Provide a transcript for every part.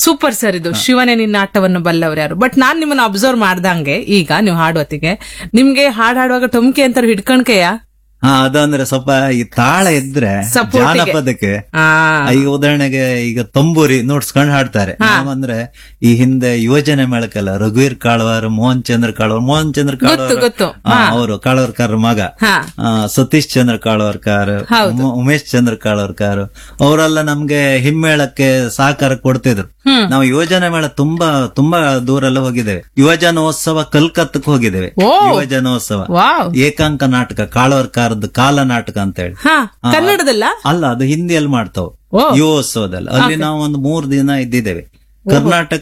Super sir ಇದು ಶಿವನೇ ನಿನ್ನ ಆಟವನ್ನು ಬಲ್ಲವ್ರು ಯಾರು ಬಟ್ ನಾನ್ ನಿಮ್ಮನ್ನ ಅಬ್ಸರ್ವ್ ಮಾಡ್ದಂಗೆ ಈಗ ನೀವು ಹಾಡುವತ್ತಿಗೆ ನಿಮ್ಗೆ ಹಾಡ್ ಹಾಡುವಾಗ ಟೊಮ್ಕೆ ಅಂತಾರೆ ಹಿಡ್ಕಣ್ಕೆಯ ಹಾ ಅದಂದ್ರೆ ಸ್ವಲ್ಪ ಈ ತಾಳ ಇದ್ರೆ Support ಗೆ. ಜಾನಪದಕ್ಕೆ ಆ ಈಗ ಉದಾಹರಣೆಗೆ ಈಗ ತಂಬೂರಿ ನೋಡ್ಸ್ಕೊಂಡು ಹಾಡ್ತಾರೆ ನಾವಂದ್ರೆ ಈ ಹಿಂದೆ ಯುವಜನೆ ಮೇಳಕ್ಕೆಲ್ಲ ರಘುವೀರ್ ಕಾಳ್ವಾರ್ ಮೋಹನ್ ಚಂದ್ರ ಕಾಳ್ವಾರ್ ಮೋಹನ್ ಚಂದ್ರ ಗೊತ್ತು, ಗೊತ್ತು. ಕಾಳ್ವಾರ್ ಅವರು ಕಾಳ್ವಾರ್ಕರ್ ಮಗ ಹಾ. ಆ, ಸತೀಶ್ ಚಂದ್ರ ಕಾಳ್ವಾರ್ಕರ್ ಹೌದು. ಉಮ- ಉಮೇಶ್ ಚಂದ್ರ ಕಾಳ್ವಾರ್ಕರ್ ಅವರೆಲ್ಲ ನಮ್ಗೆ ಹಿಮ್ಮೇಳಕ್ಕೆ ಸಹಕಾರ ಕೊಡ್ತಿದ್ರು ಹ್ಮ್. ನಾವು ಯುವಜನ ಮೇಳ ತುಂಬಾ ತುಂಬಾ ದೂರ ಎಲ್ಲ ಹೋಗಿದ್ದೇವೆ ಯುವಜನೋತ್ಸವ ಕಲ್ಕತ್ತಕ್ಕೆ ಹೋಗಿದ್ದೇವೆ ಓ. ಯುವಜನೋತ್ಸವ ವಾವ್ ಏಕಾಂಕ ನಾಟಕ ಕಾಳವರ್ಕಾರದ್ದು ಕಾಲ ನಾಟಕ ಅಂತ ಹೇಳಿ ಹಾ ಕನ್ನಡದಲ್ಲ ಅಲ್ಲ ಅದು ಹಿಂದಿಯಲ್ಲಿ ಮಾಡ್ತಾವ್ ಓ. ಯುವೋತ್ಸವದಲ್ಲಿ ಅಲ್ಲಿ ನಾವು ಒಂದು ಮೂರ್ ದಿನ ಇದ್ದಿದ್ದೇವೆ ಕರ್ನಾಟಕ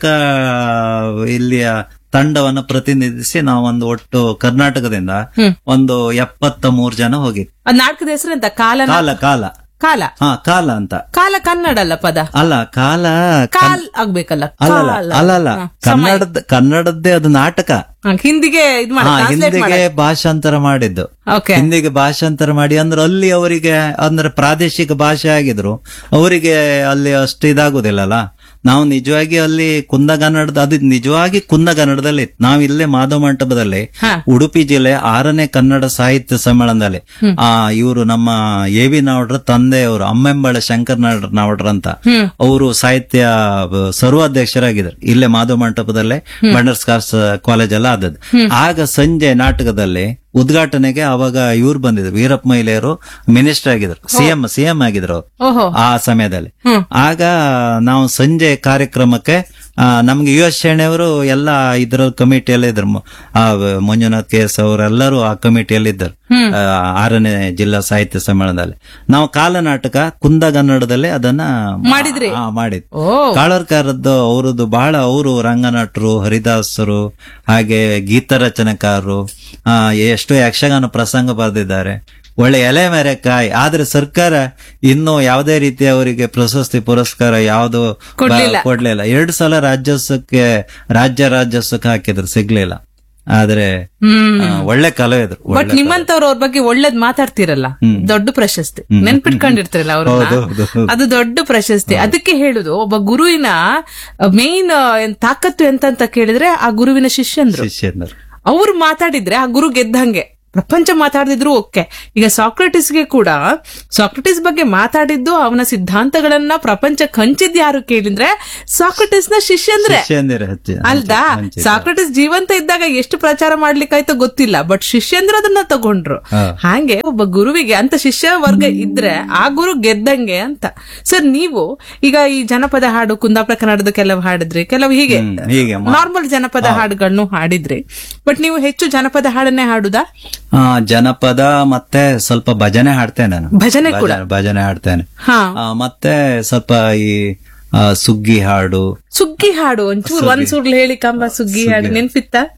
ಇಲ್ಲಿಯ ತಂಡವನ್ನ ಪ್ರತಿನಿಧಿಸಿ ನಾವು ಒಂದು ಒಟ್ಟು ಕರ್ನಾಟಕದಿಂದ ಹ್ಮ್. ಒಂದು ಎಪ್ಪತ್ತ ಮೂರ್ ಜನ ಹೋಗಿದ್ವಿ ಅದ್ ನಾಟಕದ ಹೆಸರೆಂತ ಕಾಲ ಕಾಲ ಕಾಲ ಕಾಲ ಹಾ ಕಾಲ ಅಂತ ಕಾಲ ಕನ್ನಡ ಅಲ್ಲ ಪದ ಅಲ್ಲ ಕಾಲ ಕಾಲ್ ಆಗ್ಬೇಕಲ್ಲ ಅಲ್ಲಲ್ಲ ಕಾಲ. ಅಲ್ಲಲ್ಲ ಹಾ, ಕನ್ನಡದ ಕನ್ನಡದ್ದೇ ಅದು ನಾಟಕ ಹಾ, ಹಿಂದಿಗೆ ಇದು ಮಾಡಿ ಹಾ ಟ್ರಾನ್ಸ್ಲೇಟ್ ಮಾಡಿ ಹಿಂದಿಗೆ ಭಾಷಾಂತರ ಮಾಡಿದ್ದು ಓಕೆ ಹಿಂದಿಗೆ ಭಾಷಾಂತರ ಮಾಡಿ ಅಂದ್ರೆ ಅಲ್ಲಿ ಅವರಿಗೆ ಅಂದ್ರೆ ಪ್ರಾದೇಶಿಕ ಭಾಷೆ ಆಗಿದ್ರು ಅವರಿಗೆ ಅಲ್ಲಿ ಅಷ್ಟು ಇದಾಗುದಿಲ್ಲಲ್ಲ ನಾವು ನಿಜವಾಗಿ ಅಲ್ಲಿ ಕುಂದಗನ್ನಡದ ಅದು ನಿಜವಾಗಿ ಕುಂದಗನ್ನಡದಲ್ಲಿ ಇತ್ತು. ನಾವು ಇಲ್ಲೇ ಮಾಧವ ಮಂಟಪದಲ್ಲಿ ಹಾ. ಉಡುಪಿ ಜಿಲ್ಲೆ ಆರನೇ ಕನ್ನಡ ಸಾಹಿತ್ಯ ಸಮ್ಮೇಳನದಲ್ಲಿ ಆ ಇವರು ನಮ್ಮ ಎ ವಿ ನಾವಡ್ರ ತಂದೆಯವರು ಅಮ್ಮೆಂಬಳ ಶಂಕರ್ ನಾಡ್- ನಾವಡ್ರ ಅಂತ ಹ್ಮ್ ಅವರು ಸಾಹಿತ್ಯ ಬ- ಸರ್ವಾಧ್ಯಕ್ಷರಾಗಿದ್ದಾರೆ ಇಲ್ಲೇ ಮಾಧವ ಮಂಟಪದಲ್ಲೇ ಬಂಡರ್ಸ್ ಕಾರ್ಸ್ ಕಾಲೇಜ್ ಎಲ್ಲ ಆದದ್ದು ಆಗ ಸಂಜೆ ನಾಟಕದಲ್ಲಿ ಉದ್ಘಾಟನೆಗೆ ಅವಾಗ ಇವ್ರು ಬಂದಿದ್ರು ವೀರಪ್ಪ ಮಹಿಳೆಯರು ಮಿನಿಸ್ಟರ್ ಆಗಿದ್ರು ಸಿಎಂ ಸಿಎಂ ಆಗಿದ್ರು ಅವ್ರು ಓಹೋ ಆ ಸಮಯದಲ್ಲಿ ಹ್ಮ್. ಆಗ ನಾವು ಸಂಜೆ ಕಾರ್ಯಕ್ರಮಕ್ಕೆ ಆ, ನಮ್ಗೆ ಯು ಎಸ್ ಶೆಣೆಯವರು ಎಲ್ಲ ಇದ್ರ ಕಮಿಟಿಯಲ್ಲಿ ಇದ್ರು ಮ- ಆ, ಮಂಜುನಾಥ್ ಕೆ ಎಸ್ ಅವರೆಲ್ಲರೂ ಆ ಕಮಿಟಿಯಲ್ಲಿ ಇದ್ದರು ಹ್ಮ್. ಆ, ಆರನೇ ಜಿಲ್ಲಾ ಸಾಹಿತ್ಯ ಸಮ್ಮೇಳನದಲ್ಲಿ ನಾವು ಕಾಲನಾಟಕ ಕುಂದಗನ್ನಡದಲ್ಲಿ ಅದನ್ನ ಮಾಡಿದ್ರಿ? ಆ, ಮಾಡಿದ್ವಿ ಓ ಕಾಳರ್ಕಾರದ್ದು ಅವರದ್ದು ಬಹಳ ಅವರು ರಂಗನಟರು ಹರಿದಾಸರು ಹಾಗೆ ಗೀತ ರಚನೆಕಾರರು ಆ, ಎಷ್ಟೋ ಯಕ್ಷಗಾನ ಪ್ರಸಂಗ ಬರೆದಿದ್ದಾರೆ ಒಳ್ಳೆ ಎಲೆ ಮೇರೆಕಾಯಿ ಆದ್ರೆ ಸರ್ಕಾರ ಇನ್ನು ಯಾವುದೇ ರೀತಿ ಅವರಿಗೆ ಪ್ರಶಸ್ತಿ ಪುರಸ್ಕಾರ ಯಾವುದು ಕೊಡ್ಲಿಲ್ಲ. ಕೊಡ್ಲಿಲ್ಲ ಎರಡು ಸಲ ರಾಜ್ಯೋತ್ಸವಕ್ಕೆ ರಾಜ್ಯ ರಾಜ್ಯೋತ್ಸವಕ್ಕೆ ಹಾಕಿದ್ರು ಸಿಗ್ಲಿಲ್ಲ ಆದ್ರೆ ಹ್ಮ್ ಆ, ಒಳ್ಳೆ ಕಲಾವಿದ್ರು ಬಟ್ ನಿಮ್ಮಂತವ್ರು ಅವ್ರ ಬಗ್ಗೆ ಒಳ್ಳೇದ್ ಮಾತಾಡ್ತಿರಲ್ಲ ದೊಡ್ಡ ಪ್ರಶಸ್ತಿ ನೆನ್ಪಿಟ್ಕೊಂಡಿರ್ತಿರಲ್ಲ ಹೌದು, ಹೌದು, ಅವ್ರನ್ನ ಹೌದು. ಅದು ದೊಡ್ಡ ಪ್ರಶಸ್ತಿ ಅದಕ್ಕೆ ಹೇಳುದು ಒಬ್ಬ ಗುರುವಿನ ಮೇನ್ ತಾಕತ್ತು ಎಂತ ಅಂತ ಕೇಳಿದ್ರೆ ಆ ಗುರುವಿನ ಶಿಷ್ಯಂದ್ರು ಶಿಷ್ಯಂದರು ಅವ್ರು ಮಾತಾಡಿದ್ರೆ ಆ ಗುರು ಗೆದ್ದಂಗೆ ಪ್ರಪಂಚ ಮಾತಾಡಿದ್ರು ಓಕೆ ಈಗ ಸಾಕ್ರೆಟಿಸ್ಗೆ ಕೂಡ ಸಾಕ್ರೆಟಿಸ್ ಬಗ್ಗೆ ಮಾತಾಡಿದ್ದು ಅವನ ಸಿದ್ಧಾಂತಗಳನ್ನ ಪ್ರಪಂಚ ಹಂಚಿದ್ ಯಾರು ಕೇಳಿದ್ರೆ ಸಾಕ್ರೆಟಿಸ್ ನ ಶಿಷ್ಯಂದ್ರೆ ಶಿಷ್ಯಂದಿರ ಹಚ್ಚಿ ಅಲ್ದಾ ಹಂಚಿದ್ರು. ಸಾಕ್ರೆಟಿಸ್ ಜೀವಂತ ಇದ್ದಾಗ ಎಷ್ಟು ಪ್ರಚಾರ ಮಾಡ್ಲಿಕ್ಕಾಯ್ತೋ ಗೊತ್ತಿಲ್ಲ ಬಟ್ ಶಿಷ್ಯಂದ್ರು ಅದನ್ನ ತಗೊಂಡ್ರು ಹಾ. ಹಾಗೆ ಒಬ್ಬ ಗುರುವಿಗೆ ಅಂತ ಶಿಷ್ಯ ವರ್ಗ ಇದ್ರೆ ಆ ಗುರು ಗೆದ್ದಂಗೆ ಅಂತ ಸರ್ ನೀವು ಈಗ ಈ ಜನಪದ ಹಾಡು ಕುಂದಾಪುರ ಕನ್ನಡದ ಕೆಲವು ಹಾಡಿದ್ರಿ ಕೆಲವು ಹೀಗೆ ಹ್ಮ್, ಹೀಗೆ ಮಾ- ನಾರ್ಮಲ್ ಜನಪದ ಹಾಡುಗಳನ್ನು ಹಾಡಿದ್ರಿ ಬಟ್ ನೀವು ಹೆಚ್ಚು ಜನಪದ ಹಾಡನ್ನೇ ಹಾಡುದಾ ಆ, ಜನಪದ ಮತ್ತೆ ಸ್ವಲ್ಪ ಭಜನೆ ಹಾಡ್ತೇನೆ ನಾನು ಭಜನೆ ಕೂಡ ಭಜನೆ- ಭಜನೆ ಹಾಡ್ತೇನೆ ಹಾ ಆ, ಮತ್ತೆ ಸ್ವಲ್ಪ ಈ ಆ, ಸುಗ್ಗಿ ಹಾಡು ಸುಗ್ಗಿ ಹಾಡು ಒಂಚೂರು ಒಂದ್ ಸುರ್ಲು ಹೇಳಿ ಕಂಬ ಸುಗ್ಗಿ ಹಾಡು ನೆನ್ಪಿತ್ತ